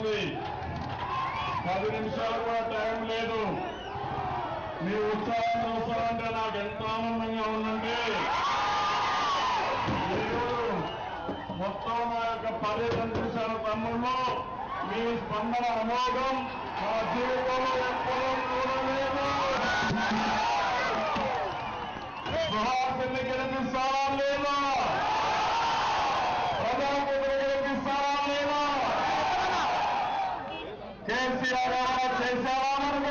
ఉంది పది నిమిషాలు కూడా టైం లేదు మీ ఉత్సాహం చూస్తారంటే నాకు ఎంత ఆనందంగా ఉందంటే ఈరోజు మొత్తం నా యొక్క పర్యటన చూశాను తమ్ముళ్ళు మీ స్పందన అమోఘం మా జీవితంలో ఎప్పుడూ చూడలేదు సుహాసిని గెలిపిస్తారా లేదా ప్రజాపతిని గెలిపిస్తారా లేదా కేసీఆర్ ఏమైనా చేశారా మనకు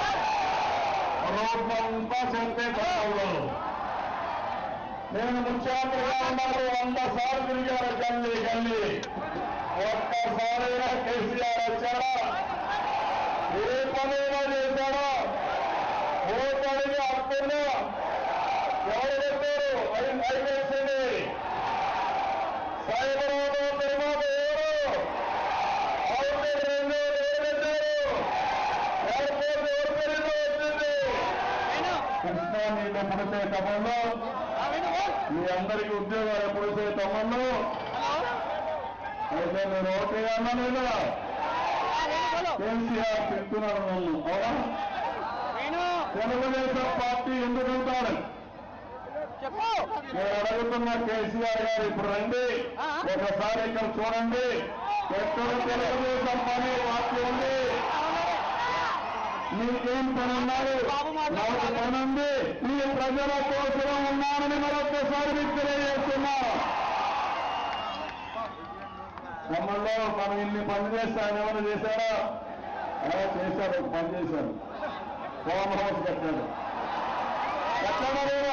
రోడ్లంతా చెంతే తమ్ముళ్ళు నేను ముఖ్యమంత్రిగా ఉన్నప్పుడు వంద సార్లు తిరిగారు గల్లీ గల్లీ ఒక్కసారైనా కేసీఆర్ వచ్చాడా ఏ పనైనా చేశాడా ఓటడిగి అప్పుల్లో ఎవరు పెట్టారు అది అయిపోయింది సైబరాబాద్ తర్వాత ఎవరు అవుట్ రెండు ఎవరు పెట్టారు ఎయిర్పోర్ట్ ఎవరు పెరిగి వచ్చింది కృష్ణా నీళ్ళు పుడితే తమ్ముళ్ళు మీ అందరికీ ఉద్యోగాలు ఎప్పుడు వస్తాయి తమ్ముళ్ళు అయితే నేను ఓకే అన్నా నేను కేసీఆర్ చెప్తున్నాను నన్ను అవునా తెలుగుదేశం పార్టీ ఎందుకు ఉంటాడు నేను అడుగుతున్న కేసీఆర్ గారు ఇప్పుడు రండి ఒకసారి ఇక్కడ చూడండి ఎక్కడ తెలుగుదేశం పని పార్టీ ఉంది మీకేం పని ఉన్నారు నాకు పని ఉంది ఈ ప్రజల కోసం ఉన్నానని మరొకసారి మీకు తెలియజేస్తున్నా మమ్మల్ని మనం ఇన్ని పని చేస్తాను ఏమైనా చేశారా అలా చేశారు ఒక పని చేశారు ఫామ్ హౌస్ కట్టాడు కట్టాడా లేదా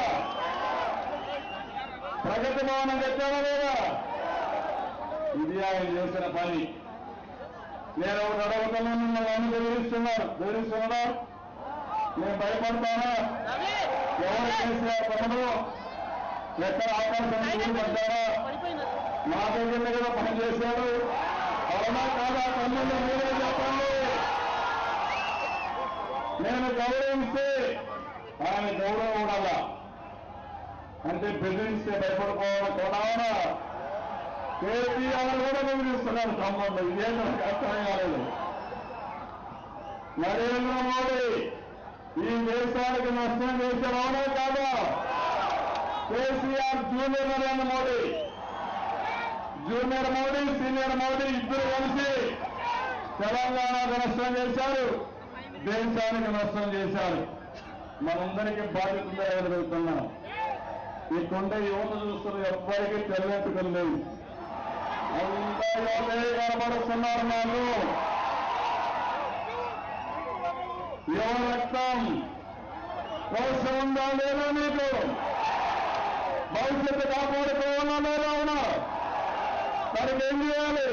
ప్రగతి భవనం కట్టాడా లేదా ఇది ఆయన చేసిన పని నేను ఒకటి అడుగుతున్నాను మిమ్మల్ని అన్ని బెదిరిస్తున్నారు బెదిరిస్తున్నారా నేను భయపడతానా ఎవరు కేసీఆర్ తమ్ముడు ఎక్కడ ఆకాశం పడ్డారా మా దగ్గర కూడా పని చేశాడు అవునా కాదా తమ్ముళ్ళు మీరే చెప్పండి నేను గౌరవిస్తే ఆయన గౌరవం ఉండాలా అంటే బెదిరిస్తే భయపడిపోవడం కొనాలా కేసీఆర్ కూడా బెదిరిస్తున్నారు తమ్ముళ్ళు ఇదేం నాకు అర్థం కాలేదు నరేంద్ర మోడీ ఈ దేశానికి నష్టం చేశారు అవునా కాదా KCR junior Narendra Modi junior Modi senior Modi ఇద్దరు కలిసి తెలంగాణకు నష్టం చేశారు దేశానికి నష్టం చేశారు మనందరికీ బాధ్యతగా ఎదురవుతున్నాం ఈ కొండ యువత చూస్తున్న ఎవ్వరికీ తెల్లెట్టుకుని లేవు అంతా యువతే కనబడుతున్నారు నాకు యువ రక్తం కోసం ఉందా లేదా మీకు భవిష్యత్తు కాపాడుకోవాలా లేదా అవునా దానికి ఏం చేయాలి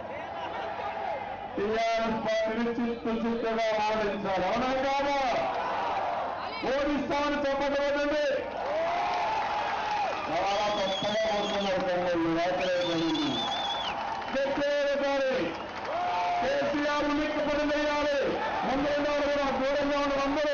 టీఆర్ఎస్ పార్టీని చిత్తు చిత్తుగా ఓడించాలి అవునా కాదా ఓడిస్తామని చెప్పకపోతుంది చాలా గొప్పగా కోరుతున్నారు తమ్ముళ్ళు రాత్రే జరిగింది చెప్పేది కేసీఆర్ ఉనికి పని చేయాలి ముందు కూడా దూరంగా ఉన్న అందరూ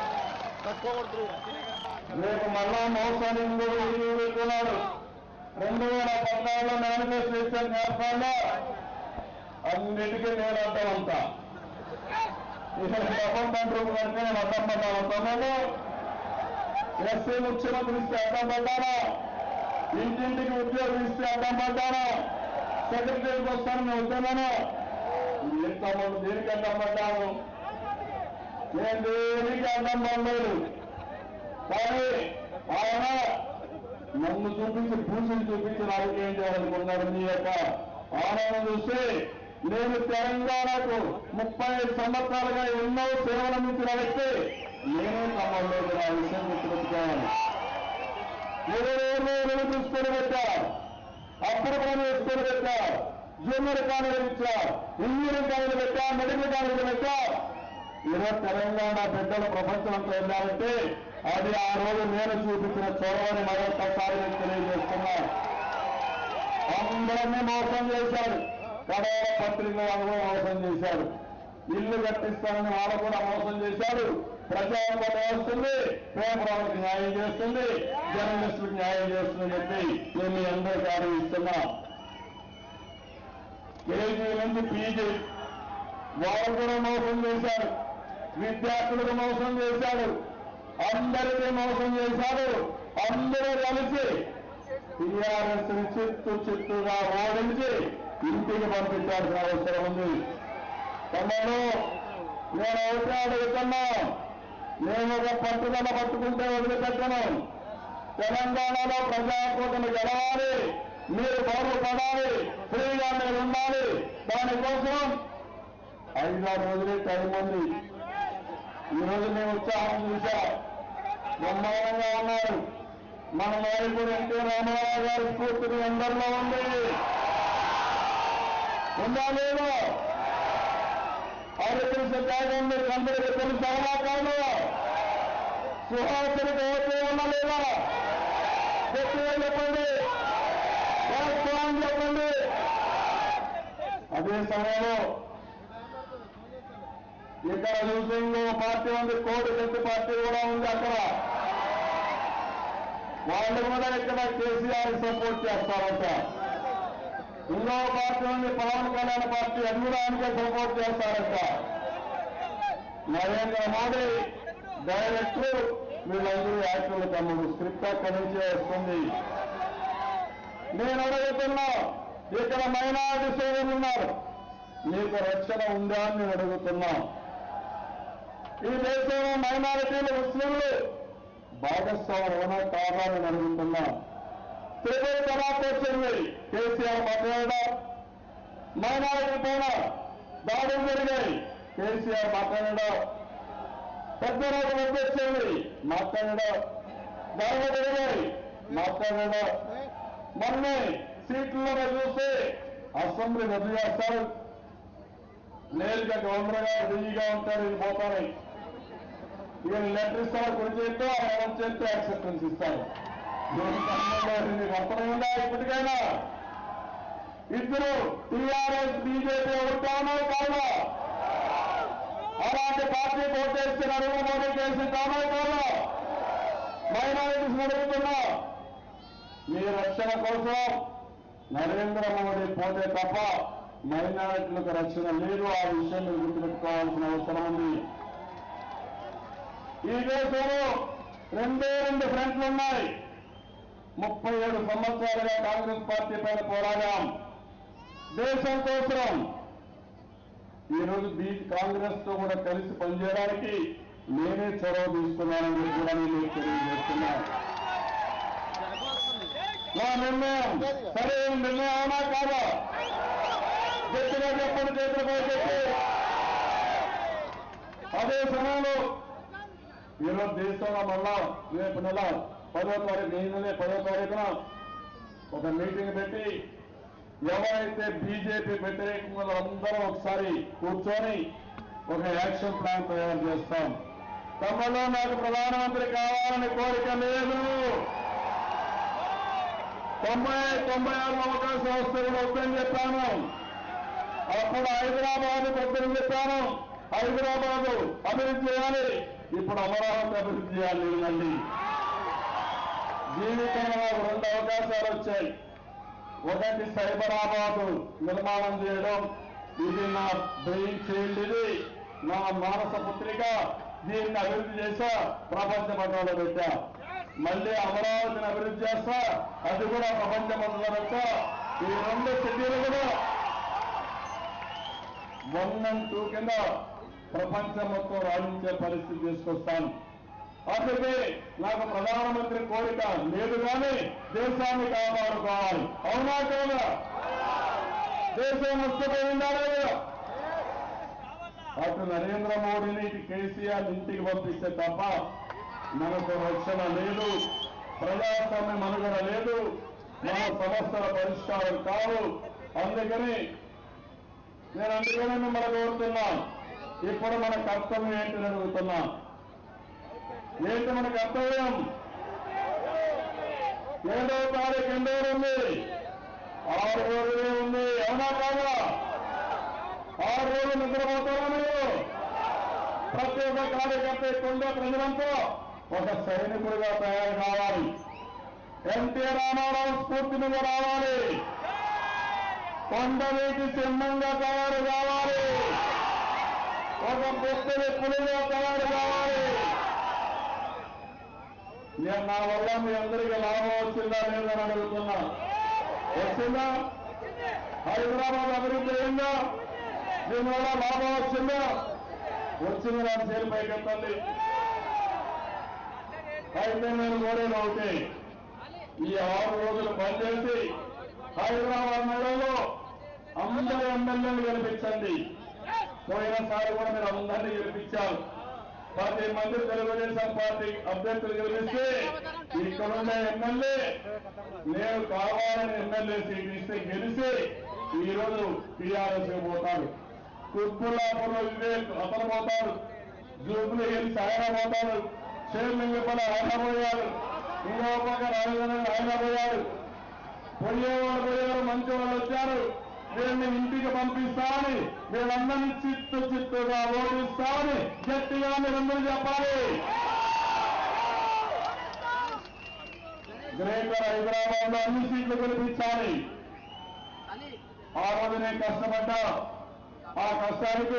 రేపు మళ్ళా మోసాన్ని వెళ్తున్నారు రెండు వేల పద్నాలుగులో మేనిఫెస్టో ఇచ్చిన నేర్పంలో అన్నిటికీ నేను అడ్డం అంతా ఇక్కడ గవర్నమెంట్ రూమ్ కంటే నేను అడ్డం పడ్డాను తమ్ముడు ఎస్సీ ముఖ్యమంత్రి ఇస్తే అడ్డం పడ్డాను ఇంటింటికి ఉద్యోగం ఇస్తే అడ్డం పడ్డాను సెక్రటరీకి వస్తాను నేను వద్దాను ఏం తమ్ముడు దేనికి అడ్డం పడ్డాను నేను దేనికి అడ్డం పడలేదు కానీ ఆయన నన్ను చూపించి పూజలు చూపించి రాజకీయం చేయాలనుకున్నారు మీ యొక్క ఆనందం చూస్తే నేను తెలంగాణకు ముప్పై ఐదు సంవత్సరాలుగా ఎన్నో సేవలు అందించిన వ్యక్తి నేనే తమ్మలేదు నా విషయం గుర్తుపెట్టుకోవాలి ఎవరెవరో వెలు తీసుకొని పెట్టారు అప్పుడు పని వేసుకొని పెట్టారు జూనియర్ కాలేజీలు ఇచ్చారు ఇంజనీరింగ్ కాలేజీలు పెట్టా మెడికల్ కాలేజీలు పెట్టా ఈరోజు తెలంగాణ బిడ్డలు ప్రపంచం అంతా వెళ్ళాలంటే అది ఆ రోజు నేను చూపించిన చొరవని మరొకసారి నేను తెలియజేస్తున్నాను అందరినీ మోసం చేశారు కడవ పత్రిక వాళ్ళు కూడా మోసం చేశారు ఇల్లు కట్టిస్తానని వాళ్ళు కూడా మోసం చేశారు ప్రజాపతి వస్తుంది పేపర్ వాళ్ళకి న్యాయం చేస్తుంది జర్నలిస్టులకు న్యాయం చేస్తుందని చెప్పి నేను మీ అందరికీ ఆరోగిస్తున్నా కేజీ నుంచి పీజీ వాళ్ళు కూడా మోసం చేశారు విద్యార్థులకు మోసం చేశాడు అందరికీ మోసం చేశాడు అందరూ కలిసి టీఆర్ఎస్ చిత్తు చిత్తుగా ఓడించి ఇంటికి పంపించాల్సిన అవసరం ఉంది తమను నేను ఒకటే అడుగుతున్నా నేను ఒక పట్టుదల పట్టుకుంటే వదిలిపెట్టను తెలంగాణలో ప్రజాకూటమి గెలవాలి మీరు బాగుపడాలి ఫ్రీగా మీరు ఉండాలి దానికోసం ఐదారు రోజులే టైం ఉంది ఈరోజు మేము ఉత్సాహం చూసా బ్రహ్మాండంగా ఉన్నారు మన నాయకుడు ఎన్టీ రామారావు గారి స్ఫూర్తిని అందరిలో ఉంది ఉందా లేదా హరికృష్ణ త్యాగం మీకు అందరికీ తెలుసు అవునా కాదు సుహాసునికి ఓకే ఉన్నా లేదా గట్టిగా చెప్పండి వాస్తవాన్ని చెప్పండి అదే సమయంలో ఇక్కడ చూసి ఇంకో పార్టీ ఉంది కోడి శక్తి పార్టీ కూడా ఉంది అక్కడ వాళ్ళు కూడా ఇక్కడ కేసీఆర్ సపోర్ట్ చేస్తారంట ఇంకో పార్టీ ఉంది పవన్ కళ్యాణ్ పార్టీ అది కూడా ఆయనకే సపోర్ట్ చేస్తారంట నరేంద్ర మోడీ డైరెక్టర్ వీళ్ళందరూ యాక్టర్లు తమ్ముడు స్క్రిప్ట్ అక్కడి నుంచే వస్తుంది నేను అడుగుతున్నా ఇక్కడ మైనారిటీ సోదరులు ఉన్నారు మీకు రక్షణ ఉందా అని నేను అడుగుతున్నా ఈ దేశంలో మైనారిటీలు ముస్లింలు భాగస్వామ్యం కాదా అని అడుగుతున్నా త్రిపుర తలాక్ వచ్చింది కేసీఆర్ మాట్లాడా మైనారిటీ పైన దాడులు జరిగాయి కేసీఆర్ మాట్లాడా పెద్ద రోజు వద్ద వచ్చింది మాట్లాడా దాడులు జరిగాయి మాట్లాడా మొన్నే సీట్లలో చూస్తే అసెంబ్లీ రద్దు చేస్తారు నేరుగా గవర్నర్ గారు ఢిల్లీగా ఉంటారు ఇది పోతారు ఇక లెటర్ ఇస్తారు కొన్ని చేస్తే ఆయన చేస్తే యాక్సెప్టెన్స్ ఇస్తారు దీనికి సంబంధం లేదు. మీకు అర్థమైందా ఇప్పటికైనా ఇద్దరు టీఆర్ఎస్ బీజేపీ ఉంటానో కాదా అలాంటి పార్టీ ఓటేసి నరేంద్ర మోడీ చేసి కానో కాదా మైనారిటీస్ అడుగుతున్నా మీ రక్షణ కోసం నరేంద్ర మోడీ పోతే తప్ప మైనారిటీలకు రక్షణ లేదు ఆ విషయం మీరు గుర్తుపెట్టుకోవాల్సిన అవసరం ఉంది ఈ దేశంలో రెండే రెండు ఫ్రంట్లు ఉన్నాయి ముప్పై ఏడు సంవత్సరాలుగా కాంగ్రెస్ పార్టీ పైన పోరాడాం దేశం కోసం ఈరోజు బీ కాంగ్రెస్ తో కూడా కలిసి పనిచేయడానికి నేనే చొరవ తీసుకున్నానని చెప్పి కూడా నేను మీకు తెలియజేస్తున్నాను నా నిర్ణయం సరైన నిర్ణయం అవునా కాదా గట్టిగా చెప్పండి చేతులపై చెప్పి అదే సమయంలో ఈరోజు దేశంలో మళ్ళా రేపు నెల పదో తారీఖు ఈ నెల పదో తారీఖున ఒక మీటింగ్ పెట్టి ఎవరైతే బీజేపీ వ్యతిరేకంగా అందరూ ఒకసారి కూర్చొని ఒక యాక్షన్ ప్లాన్ తయారు చేస్తాం తమలో నాకు ప్రధానమంత్రి కావాలని కోరిక లేదు తొంభై తొంభై ఆరు అవకాశం వస్తే కూడా వద్దని చెప్పాను అప్పుడు హైదరాబాద్ వద్దని చెప్పాను హైదరాబాద్ అభివృద్ధి చేయాలి ఇప్పుడు అమరావతి అభివృద్ధి చేయాలి మళ్ళీ జీవితంలో నాకు రెండు అవకాశాలు వచ్చాయి ఒకటి సైబరాబాద్ నిర్మాణం చేయడం ఇది నా బ్రెయిన్ చైల్డ్ ఇది నా మానస పుత్రిక దీన్ని అభివృద్ధి చేసా ప్రపంచ పట్టణంలో పెట్టా మళ్ళీ అమరావతిని అభివృద్ధి చేస్తా అది కూడా ప్రపంచ పట్టణంలో పెట్టా ఈ రెండు సిటీలు కూడా వన్ అండ్ టూ కింద ప్రపంచం మొత్తం రాణించే పరిస్థితి తీసుకొస్తాను అందుకే నాకు ప్రధానమంత్రి కోరిక లేదు కానీ దేశాన్ని కాపాడుకోవాలి అవునా కాదా దేశం నష్టపోయిందా లేదా అటు నరేంద్ర మోడీని ఇటు కేసీఆర్ ఇంటికి పంపిస్తే తప్ప మనకు రక్షణ లేదు ప్రజాస్వామ్య మనుగడ లేదు మన సమస్యల పరిష్కారం కావు అందుకని నేను అందుకనే మిమ్మల్ని కోరుతున్నా ఇప్పుడు మన కర్తవ్యం ఏంటని అడుగుతున్నా ఏంటి మన కర్తవ్యం ఏడవ తారీఖు ఎన్నో ఉంది ఆరు రోజులే ఉంది అవునా కాదా ఆరు రోజులు నిద్రపోతారా మీరు ప్రతి ఒక్క కార్యకర్త ఇక్కడ ప్రజలంతా ఒక సైనికుడిగా తయారు కావాలి ఎన్టీ రామారావు స్ఫూర్తి మీద రావాలి కొండవీటి సింహంగా తయారు కావాలి ఒక భక్తుడి పులిగా తయారు కావాలి నేను నా వల్ల మీ అందరికీ లాభం వచ్చిందా లేదని అడుగుతున్నా వచ్చిందా హైదరాబాద్ అభివృద్ధి అయిందా దీనివల్ల లాభం వచ్చిందా వచ్చింది నా చేరు పైకెత్తండి అయితే నేను కోరేది ఒకటి ఈ ఆరు రోజులు పనిచేసి హైదరాబాద్ నగరంలో అందరి ఎమ్మెల్యేలు గెలిపించండి పోయినసారి కూడా మీరు అందరినీ గెలిపించారు పది మంది తెలుగుదేశం పార్టీ అభ్యర్థులు గెలిపిస్తే ఇక్కడున్న ఎమ్మెల్యే నేను కావాలని ఎమ్మెల్యే సీట్ ఇస్తే గెలిచి ఈ రోజు టీఆర్ఎస్ పోతాడు కుత్బుల్లాపూర్లో వివేక్ అతను పోతాడు జూబ్లీ హిల్స్ ఆయన పోతాడు షేర్లింగపల్లి ఆయన పోయాడు ఇంకో పక్క రాజధాని ఆయన పోయాడు పోయేవాళ్ళు పోయారు మంచి వాళ్ళు వచ్చారు వీళ్ళని ఇంటికి పంపిస్తామని వీళ్ళందరినీ చిత్తు చిత్తుగా ఓడిస్తామని గట్టిగా మీరందరూ చెప్పాలి గ్రేటర్ హైదరాబాద్ లో అన్ని సీట్లు గెలిపించాలి ఆ రోజు నేను కష్టపడ్డా ఆ కష్టానికి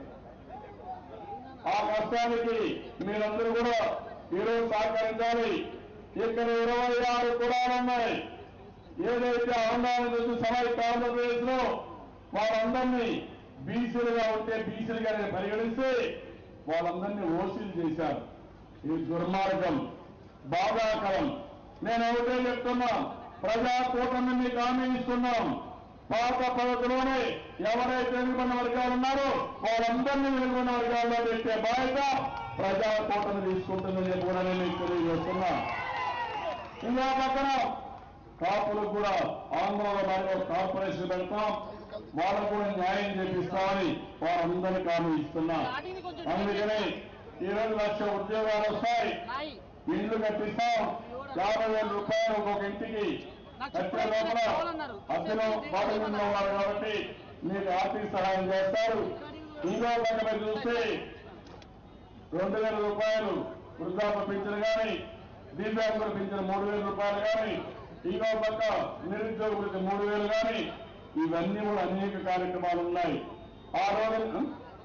ఆ కష్టానికి మీరందరూ కూడా ఈరోజు సహకరించాలి ఇక్కడ ఇరవై ఆరు కులాలు ఉన్నాయి ఏదైతే ఆంధ్రప్రదేశ్ సమైక్య ఆంధ్రప్రదేశ్ లో వాళ్ళందరినీ బీసీలుగా ఉంటే బీసీలుగా పరిగణిస్తే వాళ్ళందరినీ ఓసీలు చేశారు ఇది దుర్మార్గం బాధాకరం నేను ఒకటే చెప్తున్నా ప్రజా కూటమి మీకు హామీ ఇస్తున్నాం పాత పద్ధతిలోనే ఎవరైతే వెనుకున్న వర్గాలు ఉన్నారో వాళ్ళందరినీ వెనుకున్న వర్గాల్లో పెట్టే బాధ్యత ప్రజా కూటమి తీసుకుంటుందని చెప్పి కూడా నేను మీకు తెలియజేస్తున్నా ఇంకా పక్కన కాపులకు కూడా ఆందోళన బాగా కార్పొరేషన్ పెడతాం వాళ్ళకు కూడా న్యాయం చేపిస్తామని వారందరికీ హామీ ఇస్తున్నా అందుకని ఈరోజు లక్ష ఉద్యోగాలు వస్తాయి ఇల్లు కట్టిస్తాం యాభై వేల రూపాయలు ఒక్కొక్క ఇంటికి కట్టే లోపల అద్దెలో బాధలు ఉన్నారు కాబట్టి మీకు ఆర్థిక సహాయం చేస్తారు ఇంకో పక్కన చూస్తే రెండు వేల రూపాయలు వృద్ధాప్య పింఛను కానీ దివ్యాంగుల పింఛను మూడు వేల రూపాయలు కానీ ఇంకో పక్క నిరుద్యోగులకి మూడు వేలు కానీ ఇవన్నీ కూడా అనేక కార్యక్రమాలు ఉన్నాయి ఆ రోజు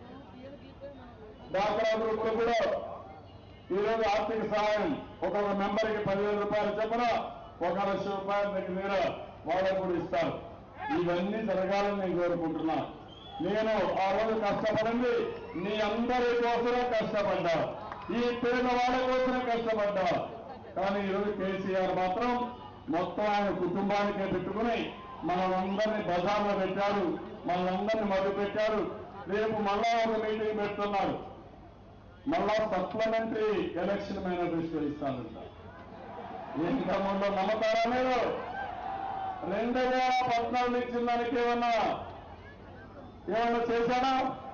డాక్రా గ్రూపులు కూడా ఈరోజు ఆర్థిక సహాయం ఒక్కొక్క మెంబర్కి పదివేల రూపాయలు చొప్పున ఒక లక్ష రూపాయల దగ్గర దగ్గర వాళ్ళకు కూడా ఇస్తారు ఇవన్నీ జరగాలని నేను కోరుకుంటున్నా నేను ఆ రోజు కష్టపడింది మీ అందరి కోసమే కష్టపడ్డా ఈ పేదవాళ్ళ కోసమే కష్టపడ్డా కానీ ఈరోజు కేసీఆర్ మాత్రం మొత్తం ఆయన కుటుంబానికే పెట్టుకుని మనమందరినీ బజార్లో పెట్టారు మనందరినీ మధు పెట్టారు రేపు మళ్ళా ఒక మీటింగ్ పెడుతున్నారు మళ్ళా సప్లిమెంటరీ ఎలక్షన్ మేనిఫెస్టో ఇస్తానంట ఏం క్రమంలో నమ్మతారా మీరు రెండు వేల పద్నాలుగు ఇచ్చిన దానికి ఏమన్నా ఏమన్నా చేశాడా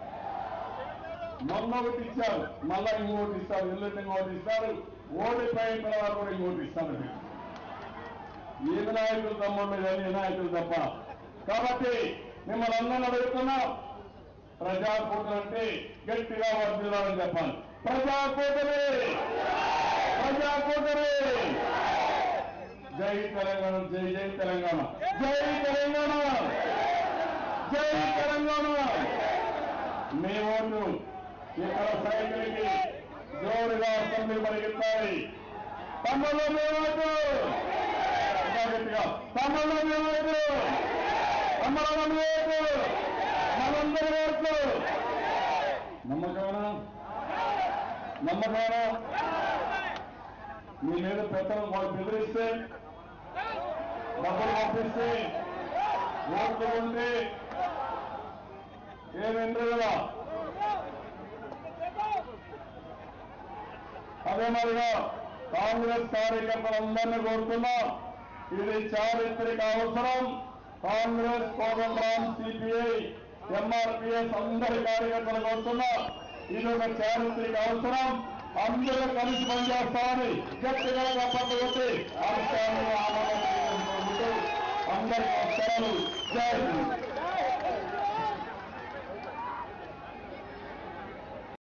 మొన్న ఒకటి ఇచ్చారు మళ్ళా ఇంకోటి ఇస్తారు ఎల్లుండి ఇంకోటి ఇస్తారు ఓడిపోయిన తర్వాత కూడా ఇంకోటి ఇస్తారు ఏది నాయకులు తమ్ముళ్ళు కానీ నాయకులు తప్ప కాబట్టి మిమ్మల్ని అందరిని అడుగుతున్నాం ప్రజాకూటమి అంటే గట్టిగా వర్దిల్లాలని చెప్పాలి ప్రజాకూటమి ప్రజాకూటమి జై తెలంగాణ జై జై తెలంగాణ జై తెలంగాణ జై తెలంగాణ మీ ఓటు ఇక్కడ సైకిల్కి జోరుగా అసెంబ్లీ పరిగెత్తాలి తమ్ముళ్ళు మీ ఓటు ఇంకా గట్టిగా తమ్ముళ్ళు మీ ఓటు తమ్ముళ్ళ మీ ఓటు మనందరి ఓట్లు నమ్మకమేనా నమ్మకమేనా మీ మీద పెత్తనం వాళ్ళు బెదిరిస్తే డబ్బులు పంపిస్తే ఓట్లు ఉంటే ఏమేంటారు కదా అదే మరిగా కాంగ్రెస్ కార్యకర్తలందరినీ కోరుతున్నాం ఇది చారిత్రక అవసరం కాంగ్రెస్ కోదండరాం సిపిఐ ఎంఆర్పిఎస్ అందరి కార్యకర్తలు కోరుతున్నా ఇది ఒక చారిత్రక అవసరం అందరూ కలిసి పనిచేస్తామని గట్టిగా చెప్పండి కొట్టి అంశాన్ని ఆమోదం అందరికీ వస్తారు జై హింద్